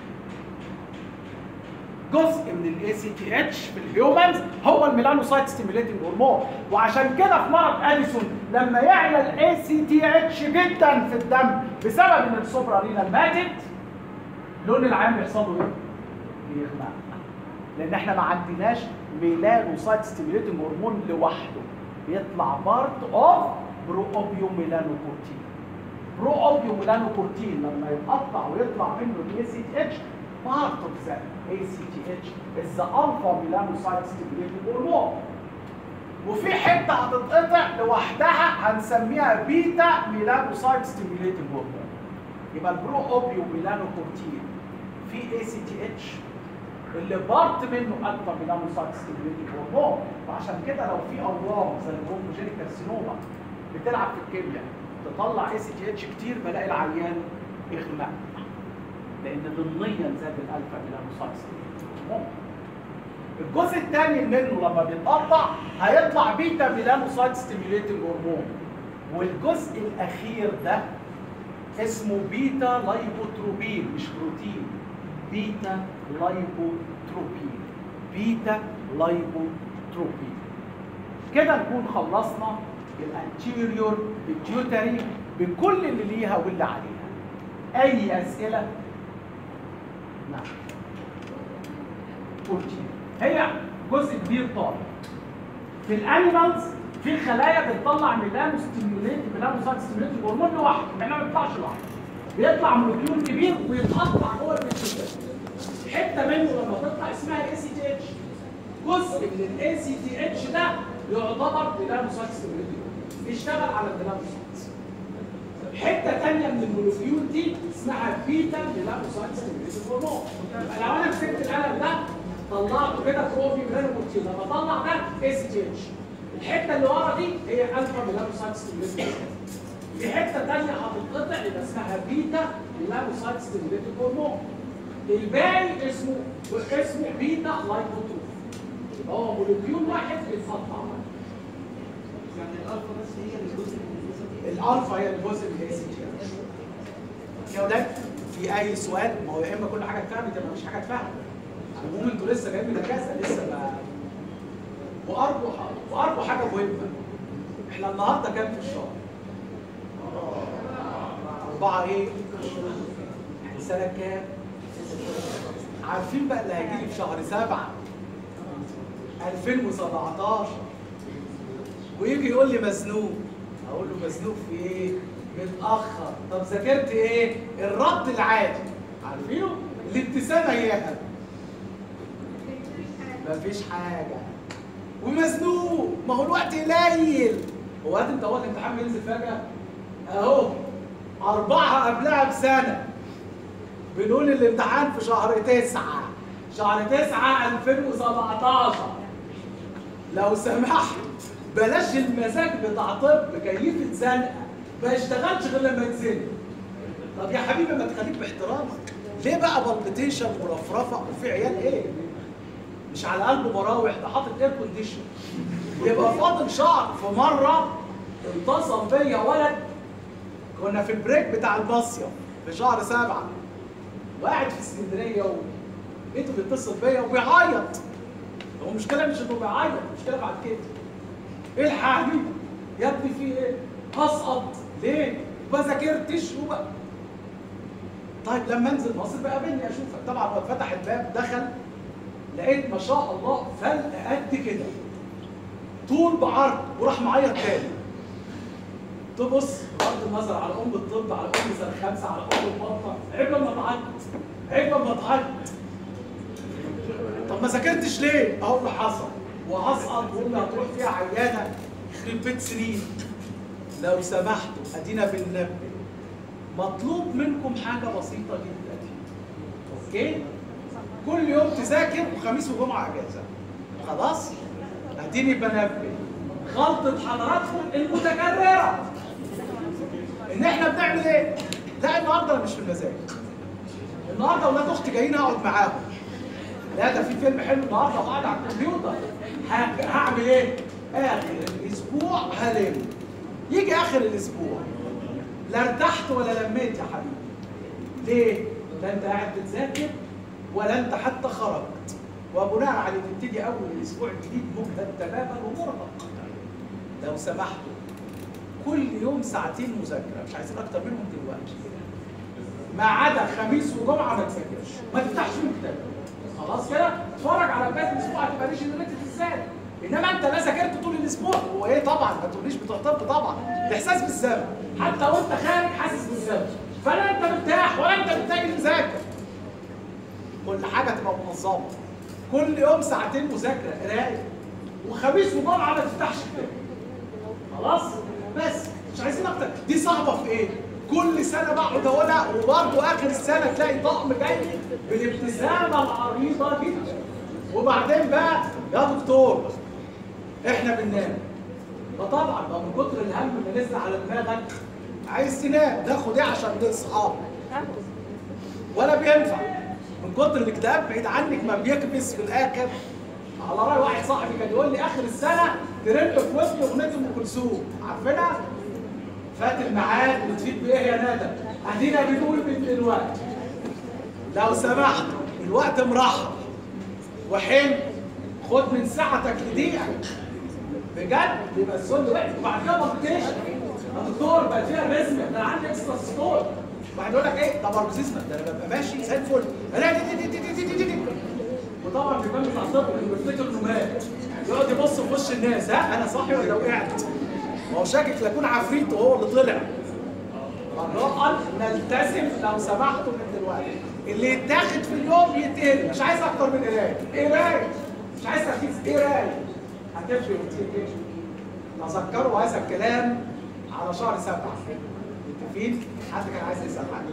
جزء من الاي سي تي اتش في الهيومنز هو الميلانوسايت ستيميوليتنج هرمون وعشان كده في مرض اديسون لما يعلى الاي سي تي اتش جدا في الدم بسبب ان السوبرا رينال ماتت لون العين بيحصل له ايه؟ بيغمق لان احنا ما عندناش ميلانوسايت ستيميوليتنج هرمون لوحده بيطلع بارت اوف برو اوبيو ميلانوكورتين برو اوبيو ميلانوكورتين لما يتقطع ويطلع منه الاي سي تي اتش part of the ACTH is the alpha melanocyte stimulating hormone وفي حته هتتقطع لوحدها هنسميها بيتا ميلانوسايت ستيميوليتنج هرمون يبقى البرو اوبيو ميلانوكورتين في اي سي تي اتش اللي بارت منه الفا ميلانوسايت ستيميوليتنج هرمون وعشان كده لو في اورام زي البروموجينيك كارسينوما بتلعب في الكيمياء تطلع اي سي تي اتش كتير بلاقي العيان اغماء لان ضمنيا زاد الالفا ميلانوسايت ستيميوليتنج هرمون الجزء الثاني منه لما بيتقطع هيطلع بيتا ميلانوسايت ستيميوليتنج هرمون والجزء الاخير ده اسمه بيتا لايبوتروبين مش بروتين بيتا لايبوتروبين بيتا لايبوتروبين كده نكون خلصنا الانتيريور بيتيوتري بكل اللي ليها واللي عليها اي اسئله نعم بروتين هي جزء كبير طالع في الانيمالز في خلايا بتطلع ميلانو ستيموليت ميلانو سايت ستيموليت هرمون لوحده مع انه ما بيطلعش لوحده بيطلع مولكيول كبير ويتقطع جوه البيتيوتري حته منه لما تطلع اسمها الاي سي تي اتش جزء من الاي سي تي اتش ده يعتبر ميلانو سايت ستيموليت بيشتغل على الميلانو سايت حته ثانيه من المولكيول دي اسمها بيتا ميلانوسايت ستيميوليتد هرمون يبقى لو انا مسكت القلم ده طلعته كده بروفي ميلانوبروتين لما اطلع ده اس تي اتش الحته اللي ورا دي هي الفا ميلانوسايت ستيميوليتد هرمون في حته ثانيه هتتقطع يبقى اسمها بيتا ميلانوسايت ستيميوليتد هرمون الباقي اسمه اسمه بيتا لايكوتروف يبقى هو مولكيول واحد بيتقطع يعني الالفا بس هي الجزء من الجزء الالفا هي الجزء من الاي سي جي يا ولاد في اي سؤال ما هو يا اما كل حاجه اتفهمت يا اما مفيش حاجه اتفهمت المهم انتوا لسه جايين من اجازه لسه ما وارجو وارجو حاجه مهمه احنا النهارده كام في الشهر؟ أربعة إيه؟ يعني سنة كام؟ عارفين بقى اللي هيجي لي في شهر سبعة 2017 ويجي يقول لي مزنوق اقول له مزنوق في ايه متاخر طب ذاكرت ايه الرد العادي عارفينه الابتسامه اياها مفيش حاجه ومزنوق ما هو الوقت قليل هو انت هو الامتحان بينزل فجاه اهو اربعه قبلها بسنه بنقول الامتحان في شهر تسعة شهر تسعة 2017 لو سمحت بلاش المزاج بتاع طب كيفة زنقة ما يشتغلش غير لما يتزنق طب يا حبيبي ما تخليك باحترامك ليه بقى بلبتيشن ورفرفه وفي عيال ايه مش على قلبه مراوح ده حاطط اير كونديشن يبقى فاضل شهر في مره اتصل بيا ولد كنا في البريك بتاع المصيف في شهر سبعة وقاعد في اسكندريه و... لقيته بيتصل بيا وبيعيط هو المشكله مش انه بيعيط المشكله بعد كده الحقني يا ابني في ايه؟ هسقط ليه؟ ما ذاكرتش وبقى طيب لما انزل مصر بقابلني اشوفك طبعا هو فتح الباب دخل لقيت ما شاء الله فلق قد كده طول بعرض وراح معيط تاني تبص بغض النظر على ام الطب على ام سنه خمسه على ام البطه عيب لما تعيط عيب لما تعيط طب ما ذاكرتش ليه؟ اهو اللي حصل وهسقط وامي هتروح فيها عيانه يخرب بيت سنين لو سمحتوا ادينا بننبه مطلوب منكم حاجه بسيطه جدا اوكي؟ كل يوم تذاكر وخميس وجمعه اجازه خلاص؟ اديني بنبه غلطه حضراتكم المتكرره ان احنا بنعمل ايه؟ لا النهارده انا مش في المزاج النهارده اولاد اختي جايين اقعد معاهم لا ده في فيلم حلو النهارده وقاعد على الكمبيوتر ه- هعمل ايه؟ اخر الاسبوع هلم يجي اخر الاسبوع لا ارتحت ولا لميت يا حبيبي ليه؟ لا انت قاعد بتذاكر ولا انت حتى خرجت وبناء عليه تبتدي اول الاسبوع الجديد مجهد تماما ومرهق لو سمحتوا كل يوم ساعتين مذاكره مش عايزين اكتر منهم دلوقتي ما عدا خميس وجمعه ما تذاكرش ما تفتحش فيهم كتاب خلاص كده اتفرج على بقيه الاسبوع هتبقى ريش ازاي انما انت لا ذاكرت طول الاسبوع هو ايه طبعا ما تقوليش بتغترب طبعا ده احساس بالذنب حتى وانت خارج حاسس بالذنب فلا انت مرتاح ولا انت محتاج تذاكر كل حاجه تبقى منظمه كل يوم ساعتين مذاكره قرايه وخميس وجمعه ما تفتحش كتاب خلاص بس مش عايزين اكتر دي صعبه في ايه كل سنه بقعد اقولها وبرضه اخر السنه تلاقي طقم جاي بالابتسامه العريضه جدا وبعدين بقى يا دكتور احنا بننام فطبعا بقى من كتر الهم اللي لسه على دماغك عايز تنام تاخد ايه عشان تصحى ولا بينفع من كتر الاكتئاب بعيد عنك ما بيكبس في الاخر على راي واحد صاحبي كان يقول لي اخر السنه ترند في ودني اغنيه ام كلثوم عارفينها؟ فات الميعاد بتفيد بايه يا ندى؟ ادينا بنقول من دلوقتي لو سمحت الوقت مرحب وحلو خد من ساعتك لدقيقه بجد يبقى السن وقت وبعد كده ما تطيش يا دكتور بقى فيها رسمه ده انا عندي اكسترا ستور واحد يقول لك ايه ده باركسيزما ده انا ببقى ماشي زي الفل الاقي دي- دي- دي- دي- دي- دي- دي. وطبعا بيبان بتاع الطب انه بيفتكر انه مات يقعد يبص في وش الناس ها انا صاحي ولا وقعت ما هو شاكك لا يكون عفريت وهو اللي طلع الرقم نلتزم لو سمحتوا من دلوقتي اللي يتاخد في اليوم يتقل مش عايز اكتر من قرايه قرايه مش عايز تركيز قرايه هتفرق كتير جدا تذكروا هذا الكلام على شهر سبعة متفقين؟ حد كان عايز يسأل حاجة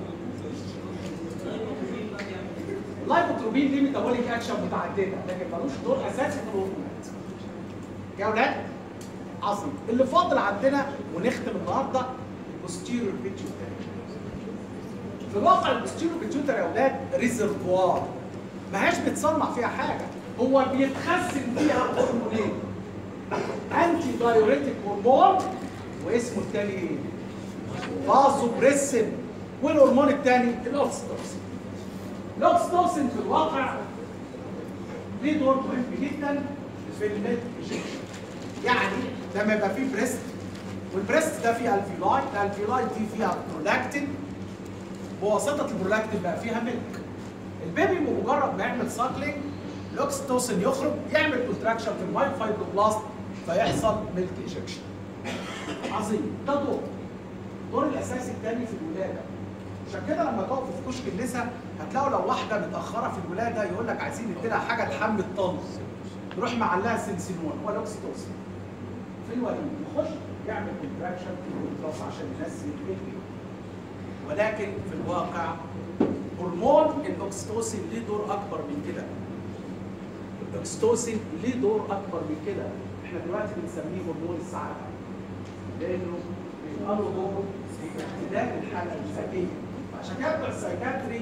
اللايبوتروبين ليه ميتابوليك اكشن متعدده لكن ملوش دور اساسي في الهرمونات يا اولاد عظيم اللي فاضل عندنا ونختم النهارده البوستيريور بيتيوتري في الواقع البوستيريور بيتيوتري يا اولاد ريزرفوار ما هيش بتصنع فيها حاجه هو بيتخزن فيها هرمونين انتي دايوريتيك هرمون واسمه التاني ايه؟ فازوبريسين والهرمون الثاني الاوكسيتوسين الاوكسيتوسين في الواقع ليه دور مهم جدا في الميلك انجكشن يعني لما يبقى فيه بريست والبريست ده فيه الفيلاي الالفيلاي دي فيها برولاكتين بواسطه البرولاكتين بقى فيها ميلك البيبي بمجرد ما يعمل ساكلينج الاوكسيتوسين يخرج يعمل كونتراكشن في المايل فايبروبلاست فيحصل ميلك انجكشن عظيم ده دور الدور الاساسي الثاني في الولاده عشان كده لما تقف في كشك النساء هتلاقوا لو واحده متاخره في الولاده يقول لك عايزين نديلها حاجه تحمي الطن يروح معلقها سنسينون هو الاوكسيتوسين في الوليد يخش يعمل كونتراكشن في الولاده عشان ينزل البيبي ولكن في الواقع هرمون الاوكسيتوسين ليه دور اكبر من كده الاوكسيتوسين ليه دور اكبر من كده احنا دلوقتي بنسميه هرمون السعاده لانه بيبقى له دور في اعتدال الحاله الذاتيه عشان كده بتوع السايكاتري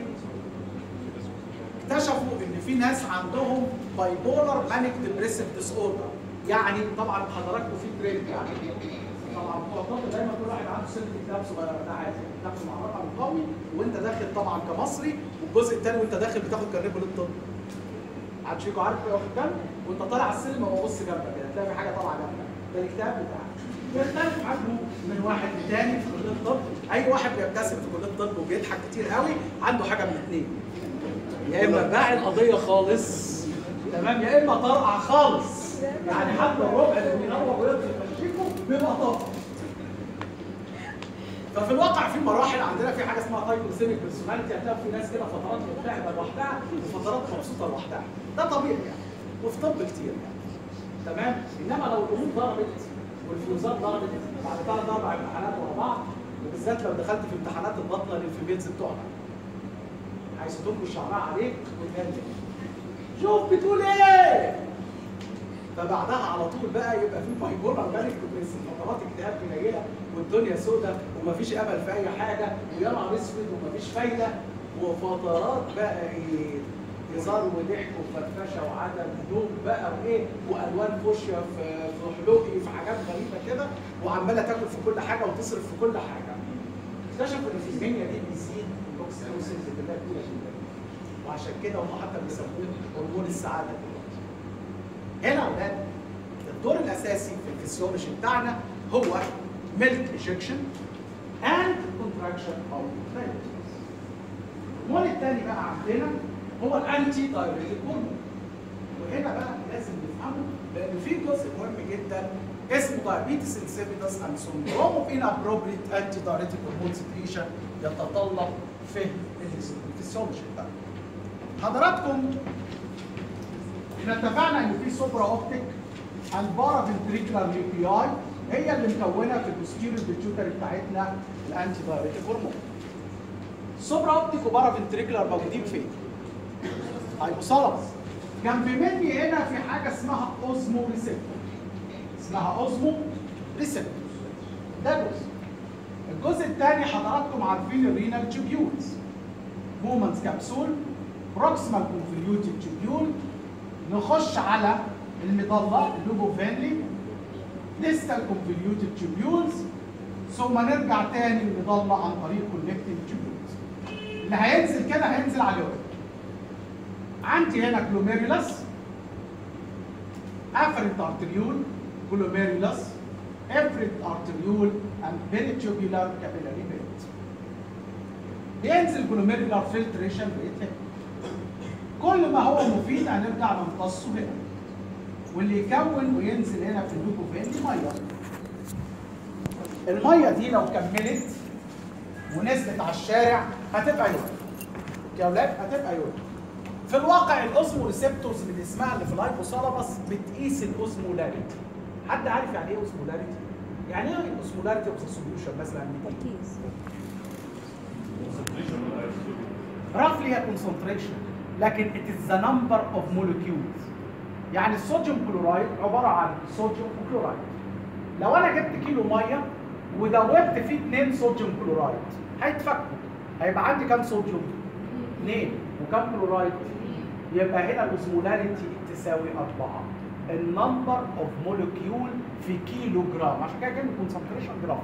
اكتشفوا ان في ناس عندهم بايبولار مانيك ديبريسيف ديس اوردر يعني طبعا حضراتكم في ترند يعني طبعا بتوع الطب دايما كل واحد عنده سلك كتاب صغير ده عادي تاخده مع الرقم القومي وانت داخل طبعا كمصري والجزء الثاني وانت داخل بتاخد كارنيه للطب محدش فيكم عارف ايه واخد كام وانت طالع على السلم هو بص جنبك كده تلاقي في حاجه طالعه جنبك ده الكتاب بتاعك بيختلف عنه من واحد لتاني في كليه الطب اي واحد بيبتسم في كليه الطب وبيضحك كتير قوي عنده حاجه من اثنين يا اما باع القضيه خالص تمام يا اما طرقع خالص يعني حتى الربع اللي بينور ويطفي يمشيكم بيبقى طفل ففي الواقع في مراحل عندنا في حاجه اسمها تايكوسيميك بيرسوناليتي هتلاقي في ناس كده فترات مكتئبه لوحدها وفترات مبسوطه لوحدها ده طبيعي يعني وفي طب كتير يعني تمام انما لو الامور ضربت والفيوزات ضربت بعد ثلاث اربع امتحانات ورا بعض وبالذات لو دخلت في امتحانات البطنه للفيميلز بتوعنا عايز تنكش شعرها عليك وتنزل شوف بتقول ايه فبعدها على طول بقى يبقى في بايبولار مالك ديبريسيف فترات اكتئاب قليله والدنيا سودة ومفيش امل في اي حاجه ويا نهار اسود ومفيش فايده وفترات بقى ايه هزار وضحك وفرفشه وعدم نوم بقى وايه والوان فوشيا في في حلوقي في حاجات غريبه كده وعماله تاكل في كل حاجه وتصرف في كل حاجه اكتشفوا ان في المنيا دي بيزيد الاوكسيتوسين في الدماغ كده جدا وعشان كده هم حتى بيسموه هرمون السعاده دلوقتي هنا يا اولاد الدور الاساسي في الفسيولوجي بتاعنا هو ميلك ايجكشن اند كونتراكشن اوف الهرمون الثاني بقى عندنا هو الانتي دايوريتيك هرمون وهنا بقى لازم نفهمه لان في جزء مهم جدا اسمه diabetes insipidus and syndrome of inappropriate anti diuretic hormone secretion يتطلب فهم الفسيولوجي بتاعنا حضراتكم احنا اتفقنا ان في سوبرا اوبتيك اند بارا فنتريكولار نيوكلياي هي اللي مكونه في البوستيريور بيتيوتري بتاعتنا الانتي دايوريتيك هرمون سوبرا اوبتيك وبارا فنتريكولار موجودين فين؟ هايبوثالاموس جنب مني هنا في حاجه اسمها اوزمو ريسبتور اسمها اوزمو ريسبتور ده جزء الجزء الثاني حضراتكم عارفين الرينال تيوبيولز مومنتس كابسول بروكسيمال كونفوليوتيد تيوبيول نخش على المظله اللوبوفينلي ديستال كونفوليوتد تيوبيولز ثم نرجع تاني المظله عن طريق كونكتنج تيوبيولز اللي هينزل كده هينزل على اليورين عندي هنا جلوميريولاس افرنت ارتريول جلوميريولاس افرنت ارتريول اند بيريتوبيولار كابيلاري بيت بينزل جلوميريولار فلتريشن ريت هنا كل ما هو مفيد هنرجع نمتصه هنا واللي يكون وينزل هنا في اللوكوفين ميه الميه دي لو كملت ونزلت على الشارع هتبقى يود يا اولاد هتبقى يود في الواقع الاوزمو ريسبتورز من اسمها اللي في الهايبوثالاموس بتقيس الاوزمولاريتي حد عارف يعني ايه اوزمولاريتي؟ يعني ايه الاوزمولاريتي اوف ذا سوليوشن مثلا تركيز roughly a concentration لكن it is the number of molecules يعني الصوديوم كلورايد عباره عن صوديوم وكلورايد لو انا جبت كيلو ميه ودوبت فيه 2 صوديوم كلورايد هيتفكوا هيبقى عندي كام صوديوم؟ 2 وكام كلورايد؟ يبقى هنا الاوزمولاريتي تساوي 4 النمبر اوف مولكيول في كيلو جرام عشان كده كلمه كونسنتريشن جرام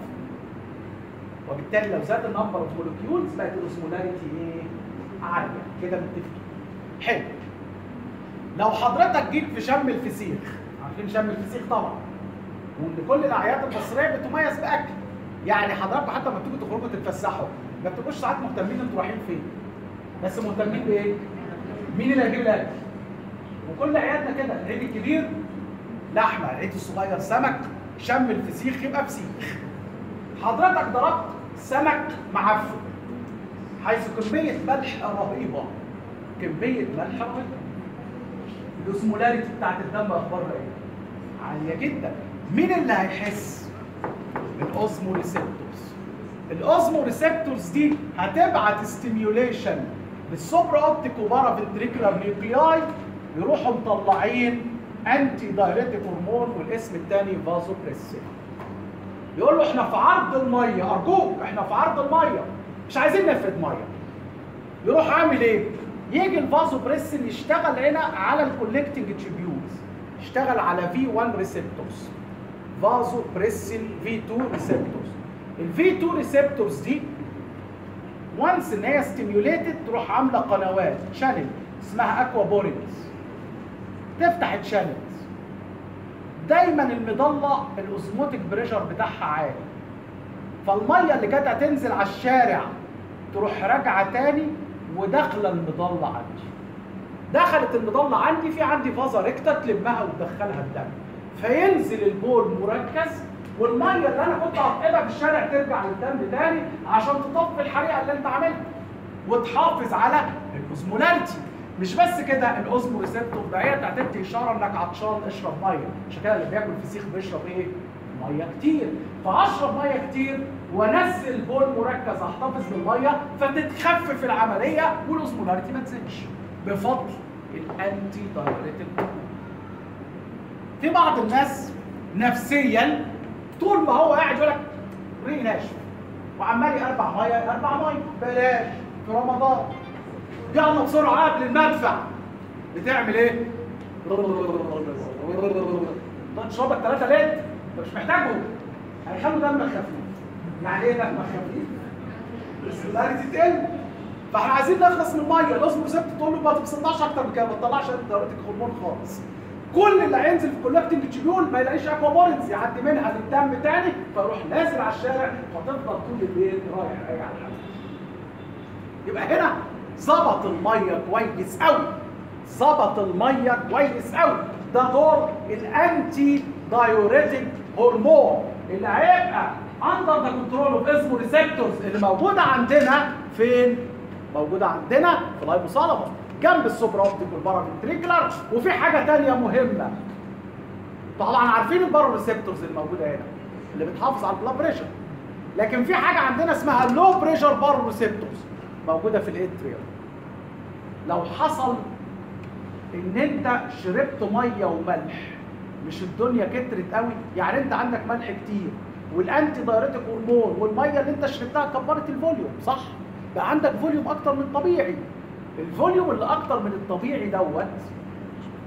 وبالتالي لو زاد النمبر اوف مولكيولز بقت الاوزمولاريتي ايه؟ عاليه كده متفقين حلو لو حضرتك جيت في شم الفسيخ عارفين شم الفسيخ طبعا وان كل الاعياد المصريه بتميز باكل يعني حضراتكم حتى لما بتيجوا تخرجوا تتفسحوا ما بتبقوش ساعات مهتمين انتوا رايحين فين بس مهتمين بايه؟ مين اللي هيجيب الاكل؟ وكل عيادنا كده العيد الكبير لحمه العيد الصغير سمك شم الفسيخ يبقى فسيخ حضرتك ضربت سمك معفن حيث كمية ملح رهيبة كمية ملح رهيبة الاسمولاريتي بتاعت الدم اخبارها ايه؟ عالية جدا مين اللي هيحس؟ الاوزمو ريسبتورز الاوزمو ريسبتورز دي هتبعت ستيميوليشن للسوبر اوبتيك وبارا فنتريكولار نيوكلياي يروحوا مطلعين انتي دايريتيك هرمون والاسم الثاني فازوبريسين يقول له احنا في عرض الميه ارجوك احنا في عرض الميه مش عايزين نفرد ميه يروح عامل ايه يجي الفازو بريسن يشتغل هنا على الكولكتنج تيبيولز يشتغل على في 1 ريسبتورز فازو بريسن في 2 ريسبتورز الفي 2 ريسبتورز دي وانس ان هي ستيميوليتد تروح عامله قنوات شانل اسمها اكوا بورينز تفتح الشانلز دايما المضله الاوزموتيك بريشر بتاعها عالي فالميه اللي كانت هتنزل على الشارع تروح راجعه تاني وداخله المضله عندي دخلت المضله عندي في عندي فازا ريكتا تلمها وتدخلها الدم فينزل البول مركز والميه اللي انا كنت هفقدها في الشارع ترجع للدم تاني عشان تطفي الحريقه اللي انت عاملها وتحافظ على الاوزمولاريتي مش بس كده الاوزمو ريسبتور ده هي بتعتبر اشاره انك عطشان اشرب ميه عشان كده اللي بياكل فسيخ بيشرب ايه؟ ميه كتير فاشرب ميه كتير وانزل بول مركز احتفظ بالميه فتتخفف العمليه والاوزمولاريتي ما تزيدش بفضل الانتي دايريتيك في بعض الناس نفسيا طول ما هو قاعد يقول لك ريق ناشف وعمال يربع ميه يربع ميه بلاش في رمضان يلا بسرعه قبل المدفع بتعمل ايه؟ تشربك 3 لتر انت مش محتاجهم هيخلوا دمك خفيف يعني ايه دمك خفيف؟ السولاريتي تقل فاحنا عايزين نخلص من الميه الاوزمو ريسبت تقول له ما تصدعش اكتر من كده ما تطلعش دورتك هرمون خالص كل اللي هينزل في كولكتنج تشيبيول ما يلاقيش اكوا بورنز يعدي منها للدم تاني فيروح نازل على الشارع فتفضل طول الليل رايح راجع لحد يبقى هنا ظبط الميه كويس قوي ظبط الميه كويس قوي ده دور الانتي دايوريتك هرمون اللي هيبقى اندر ذا كنترول اوف اسمو ريسبتورز اللي موجوده عندنا فين؟ موجوده عندنا في الهايبوثالاموس جنب السوبر اوبتيك والبارافنتريكولار وفي حاجه ثانيه مهمه طبعا عارفين البارو ريسبتورز اللي موجوده هنا اللي بتحافظ على البلاد بريشر لكن في حاجه عندنا اسمها لو بريشر بارو ريسبتورز موجوده في الاتريوم لو حصل ان انت شربت ميه وملح مش الدنيا كترت قوي يعني انت عندك ملح كتير والانتي دايريتك هرمون والميه اللي انت شربتها كبرت الفوليوم صح بقى عندك فوليوم اكتر من طبيعي الفوليوم اللي اكتر من الطبيعي دوت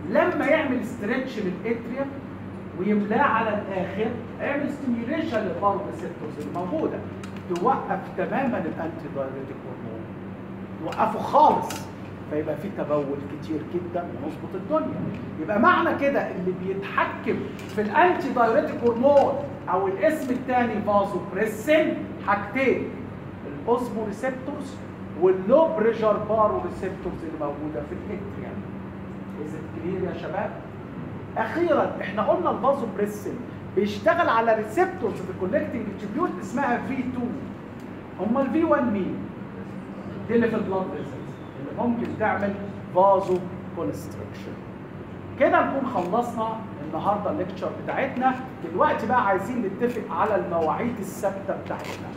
لما يعمل ستريتش للاتريوم ويملاه على الاخر هيعمل ستيميوليشن للبارو ريسبتورز الموجوده توقف تماما الانتي دايريتيك هرمون توقفه خالص فيبقى في تبول كتير جدا ونظبط الدنيا يبقى معنى كده اللي بيتحكم في الانتي دايريتيك هرمون او الاسم الثاني فازو بريسين حاجتين الاوزمو ريسبتورز واللو بريشر بارو ريسبتورز اللي موجوده في الاتريوم از كلير يا شباب اخيرا احنا قلنا الفازو بريسين بيشتغل على ريسبتورز في الكونكتنج تيبيوت اسمها في 2 هم الفي 1 مين دي اللي في البلاد فيسلز اللي ممكن تعمل فازو كونستريكشن كده نكون خلصنا النهارده الليكتشر بتاعتنا دلوقتي بقى عايزين نتفق على المواعيد الثابته بتاعتنا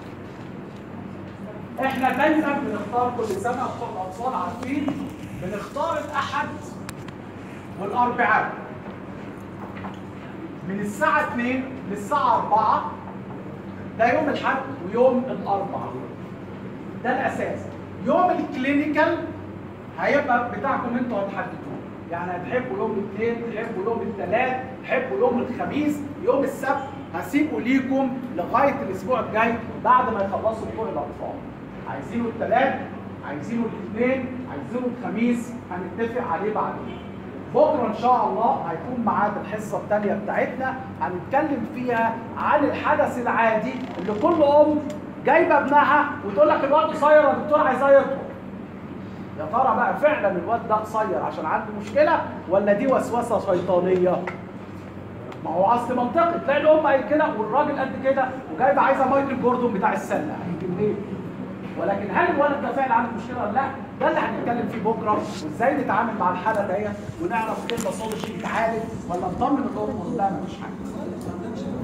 احنا دايما بنختار كل سنه بتوع الاطفال عارفين بنختار الاحد والاربعاء من الساعه 2 للساعه 4 ده يوم الاحد ويوم الاربعاء ده الاساس يوم الكلينيكال هيبقى بتاعكم انتوا هتحددوه يعني هتحبوا يوم الاثنين تحبوا يوم الثلاث تحبوا يوم الخميس يوم السبت هسيبه ليكم لغايه الاسبوع الجاي بعد ما يخلصوا بتوع الاطفال عايزينه الثلاث عايزينه الاثنين عايزينه الخميس هنتفق عليه بعدين بكره ان شاء الله هيكون معانا الحصه الثانيه بتاعتنا هنتكلم فيها عن الحدث العادي اللي كل ام جايبه ابنها وتقول لك الواد قصير يا دكتور عايز يطول يا ترى بقى فعلا الواد ده قصير عشان عنده مشكله ولا دي وسوسه شيطانيه ما هو اصل منطقي تلاقي الام قايل كده والراجل قد كده وجايبه عايزه مايكل جوردون بتاع السله هيجي منين ولكن هل الولد ده فعلا عنده مشكله ولا لا؟ ده اللي هنتكلم فيه بكره وازاي نتعامل مع الحاله ديت ونعرف ايه الباثولوجي يتعالج ولا نطمن الام ونقول لها مفيش حاجه.